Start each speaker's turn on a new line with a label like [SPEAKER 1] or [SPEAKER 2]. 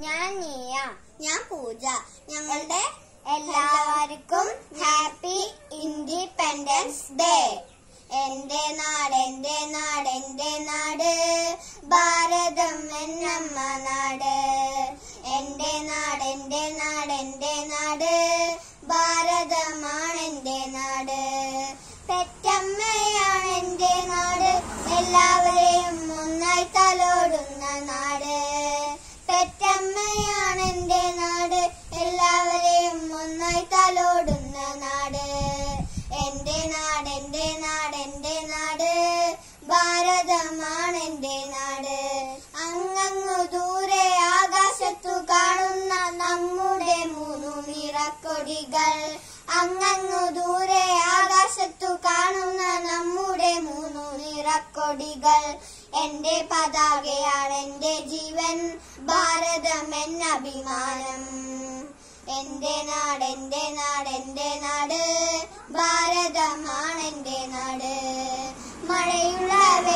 [SPEAKER 1] ഞാൻ നീയ
[SPEAKER 2] ഞാൻ പൂജ ഞങ്ങളുടെ
[SPEAKER 1] എല്ലാവർക്കും ഹാപ്പി ഇൻഡിപെൻഡൻസ് ഡേ എന്റെ നാട് എന്റെ നാട് എന്റെ നാട് ഭാരതം എന്നമ്മ നാട് എന്റെ നാട് എന്റെ നാട് എന്റെ നാട് ഭാരതമാണ് എന്റെ നാട് പെറ്റമ്മയാണ് എന്റെ നാട് എല്ലാവരെയും ഒന്നായി തലോടുന്ന നാട് പെറ്റമ്മയാണ് എന്റെ നാട് എല്ലാവരെയും ഒന്നായി തലോടുന്ന നാട് എന്റെ നാട് എന്റെ നാട് എന്റെ നാട് ഭാരതമാണ് എന്റെ നാട് അങ്ങങ്ങു ദൂരെ ആകാശത്തു കാണുന്ന നമ്മുടെ മൂന്നു നിറക്കൊടികൾ അങ്ങങ്ങു ദൂരെ ആകാശത്തു കാണുന്ന നമ്മുടെ മൂന്നു നിറക്കൊടികൾ എന്റെ പതാകയാണ് എന്റെ ജീവൻ ഭാരതം എന്ന അഭിമാനം എന്റെ നാട് എന്റെ നാട് എന്റെ നാട് ഭാരതമാണ് എന്റെ നാട് മഴയുള്ള